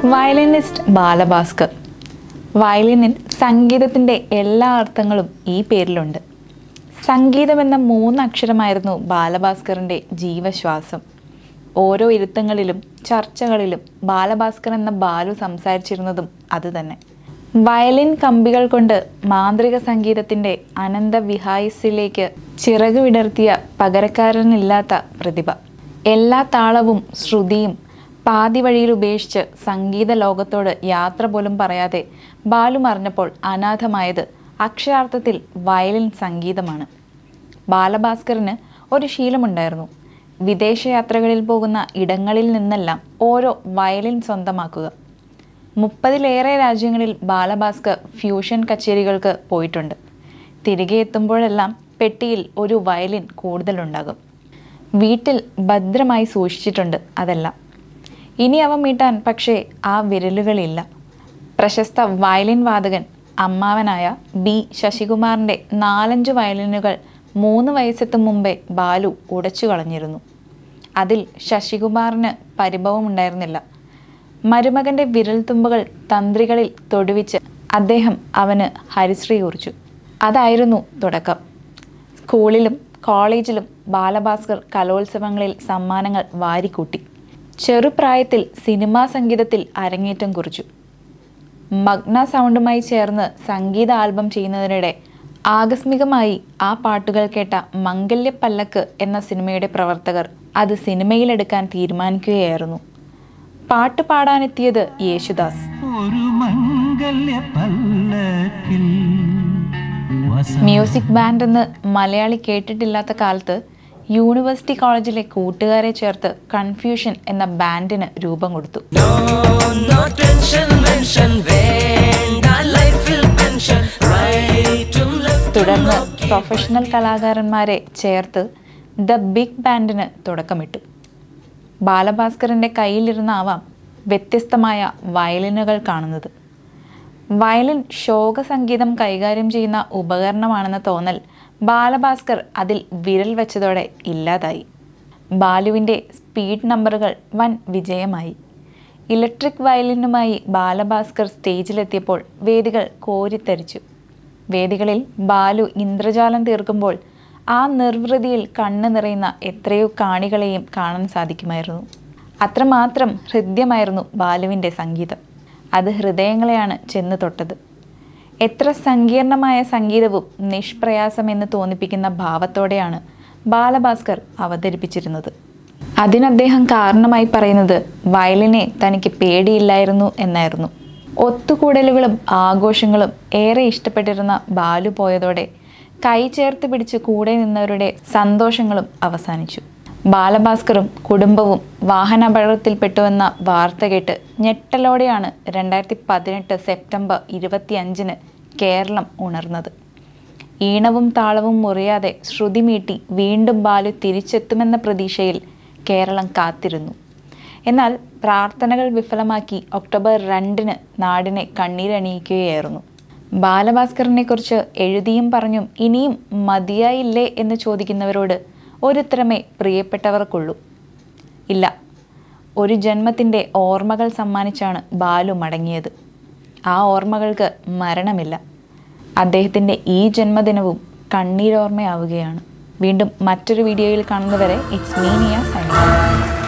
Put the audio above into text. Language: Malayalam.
വയലിനിസ്റ്റ് ബാലഭാസ്കർ വയലിനിൽ സംഗീതത്തിൻ്റെ എല്ലാ അർത്ഥങ്ങളും ഈ പേരിലുണ്ട് സംഗീതം എന്ന മൂന്നക്ഷരമായിരുന്നു ബാലഭാസ്കറിൻ്റെ ജീവശ്വാസം ഓരോ ഇരുത്തങ്ങളിലും ചർച്ചകളിലും ബാലഭാസ്കർ എന്ന ബാലു സംസാരിച്ചിരുന്നതും അതുതന്നെ വയലിൻ കമ്പികൾ കൊണ്ട് മാന്ത്രിക സംഗീതത്തിൻ്റെ അനന്ത വിഹായസിലേക്ക് ചിറക് വിടർത്തിയ പകരക്കാരനില്ലാത്ത പ്രതിഭ എല്ലാ താളവും ശ്രുതിയും പാതി വഴിയിൽ ഉപേക്ഷിച്ച് സംഗീത ലോകത്തോട് യാത്ര പോലും പറയാതെ ബാലു മറിഞ്ഞപ്പോൾ അനാഥമായത് അക്ഷരാർത്ഥത്തിൽ വയലിൻ സംഗീതമാണ് ബാലഭാസ്കറിന് ഒരു ശീലമുണ്ടായിരുന്നു വിദേശയാത്രകളിൽ പോകുന്ന ഇടങ്ങളിൽ നിന്നെല്ലാം ഓരോ വയലിൻ സ്വന്തമാക്കുക മുപ്പതിലേറെ രാജ്യങ്ങളിൽ ബാലഭാസ്കർ ഫ്യൂഷൻ കച്ചേരികൾക്ക് പോയിട്ടുണ്ട് തിരികെ എത്തുമ്പോഴെല്ലാം പെട്ടിയിൽ ഒരു വയലിൻ കൂടുതലുണ്ടാകും വീട്ടിൽ ഭദ്രമായി സൂക്ഷിച്ചിട്ടുണ്ട് അതെല്ലാം ഇനി അവ മീട്ടാൻ പക്ഷേ ആ വിരലുകളില്ല പ്രശസ്ത വയലിൻ വാദകൻ അമ്മാവനായ ബി ശശികുമാറിൻ്റെ നാലഞ്ച് വയലിനുകൾ മൂന്ന് വയസ്സെത്തും മുമ്പേ ബാലു ഉടച്ചു കളഞ്ഞിരുന്നു അതിൽ ശശികുമാറിന് പരിഭവമുണ്ടായിരുന്നില്ല മരുമകൻ്റെ വിരൽത്തുമ്പുകൾ തന്ത്രികളിൽ തൊടുവിച്ച് അദ്ദേഹം അവന് ഹരിശ്രീ കുറിച്ചു അതായിരുന്നു തുടക്കം സ്കൂളിലും കോളേജിലും ബാലഭാസ്കർ കലോത്സവങ്ങളിൽ സമ്മാനങ്ങൾ വാരിക്കൂട്ടി ചെറുപ്രായത്തിൽ സിനിമാ സംഗീതത്തിൽ അരങ്ങേറ്റം കുറിച്ചു മഗ്ന സൗണ്ടുമായി ചേർന്ന് സംഗീത ആൽബം ചെയ്യുന്നതിനിടെ ആകസ്മികമായി ആ പാട്ടുകൾ കേട്ട മംഗല്യ പല്ലക്ക് എന്ന സിനിമയുടെ പ്രവർത്തകർ അത് സിനിമയിലെടുക്കാൻ തീരുമാനിക്കുകയായിരുന്നു പാട്ട് പാടാനെത്തിയത് യേശുദാസ് ഒരു മംഗല്യ പല്ലക്കിൽ വസ- മ്യൂസിക് ബാൻഡ് എന്ന് മലയാളി കേട്ടിട്ടില്ലാത്ത കാലത്ത് യൂണിവേഴ്സിറ്റി കോളേജിലെ കൂട്ടുകാരെ ചേർത്ത് കൺഫ്യൂഷൻ എന്ന ബാൻഡിന് രൂപം കൊടുത്തു No, no tension, mention, വേണ്ട ലൈഫിൽ പെൻഷൻ റൈറ്റും ലെഫ്റ്റും തുടർന്ന് പ്രൊഫഷണൽ കലാകാരന്മാരെ ചേർത്ത് ദ ബിഗ് ബാൻഡിന് തുടക്കമിട്ടു ബാലഭാസ്കറിൻ്റെ കയ്യിലിരുന്നാവാം വ്യത്യസ്തമായ വയലിനുകൾ കാണുന്നത് വയലിൻ ശോകസംഗീതം കൈകാര്യം ചെയ്യുന്ന ഉപകരണമാണെന്ന തോന്നൽ ബാലഭാസ്കർ അതിൽ വിരൽ വെച്ചതോടെ ഇല്ലാതായി ബാലുവിൻ്റെ സ്പീഡ് നമ്പറുകൾ വൻ വിജയമായി ഇലക്ട്രിക് വയലിനുമായി ബാലഭാസ്കർ സ്റ്റേജിലെത്തിയപ്പോൾ വേദികൾ കോരിത്തരിച്ചു വേദികളിൽ ബാലു ഇന്ദ്രജാലം തീർക്കുമ്പോൾ ആ നിർവൃതിയിൽ കണ്ണ് നിറയുന്ന എത്രയോ കാണികളെയും കാണാൻ സാധിക്കുമായിരുന്നു അത്രമാത്രം ഹൃദ്യമായിരുന്നു ബാലുവിൻ്റെ സംഗീതം അത് ഹൃദയങ്ങളെയാണ് ചെന്ന് തൊട്ടത് എത്ര സങ്കീർണമായ സംഗീതവും നിഷ്പ്രയാസമെന്ന് തോന്നിപ്പിക്കുന്ന ഭാവത്തോടെയാണ് ബാലഭാസ്കർ അവതരിപ്പിച്ചിരുന്നത് അതിന് അദ്ദേഹം കാരണമായി പറയുന്നത് വയലിനെ തനിക്ക് പേടിയില്ലായിരുന്നു എന്നായിരുന്നു ഒത്തുകൂടലുകളും ആഘോഷങ്ങളും ഏറെ ഇഷ്ടപ്പെട്ടിരുന്ന ബാലു പോയതോടെ കൈ ചേർത്ത് പിടിച്ച് കൂടെ നിന്നവരുടെ സന്തോഷങ്ങളും അവസാനിച്ചു ബാലഭാസ്കറും കുടുംബവും വാഹനാപകടത്തിൽപ്പെട്ടുവെന്ന വാർത്ത കേട്ട് ഞെട്ടലോടെയാണ് രണ്ടായിരത്തി പതിനെട്ട് സെപ്റ്റംബർ ഇരുപത്തിയഞ്ചിന് കേരളം ഉണർന്നത് ഈണവും താളവും മുറിയാതെ ശ്രുതി മീട്ടി വീണ്ടും ബാലു തിരിച്ചെത്തുമെന്ന പ്രതീക്ഷയിൽ കേരളം കാത്തിരുന്നു എന്നാൽ പ്രാർത്ഥനകൾ വിഫലമാക്കി ഒക്ടോബർ രണ്ടിന് നാടിനെ കണ്ണീരണിയിക്കുകയായിരുന്നു ബാലഭാസ്കറിനെ കുറിച്ച് എഴുതിയും പറഞ്ഞും ഇനിയും മതിയായില്ലേ എന്ന് ചോദിക്കുന്നവരോട് ഒരുത്തരമേ പ്രിയപ്പെട്ടവർക്കുള്ളൂ ഇല്ല ഒരു ജന്മത്തിൻ്റെ ഓർമ്മകൾ സമ്മാനിച്ചാണ് ബാലു മടങ്ങിയത് ആ ഓർമ്മകൾക്ക് മരണമില്ല അദ്ദേഹത്തിൻ്റെ ഈ ജന്മദിനവും കണ്ണീരോർമ്മയാവുകയാണ് വീണ്ടും മറ്റൊരു വീഡിയോയിൽ കാണുന്നവരെ ഇറ്റ്സ് മീനിയ സൈനിക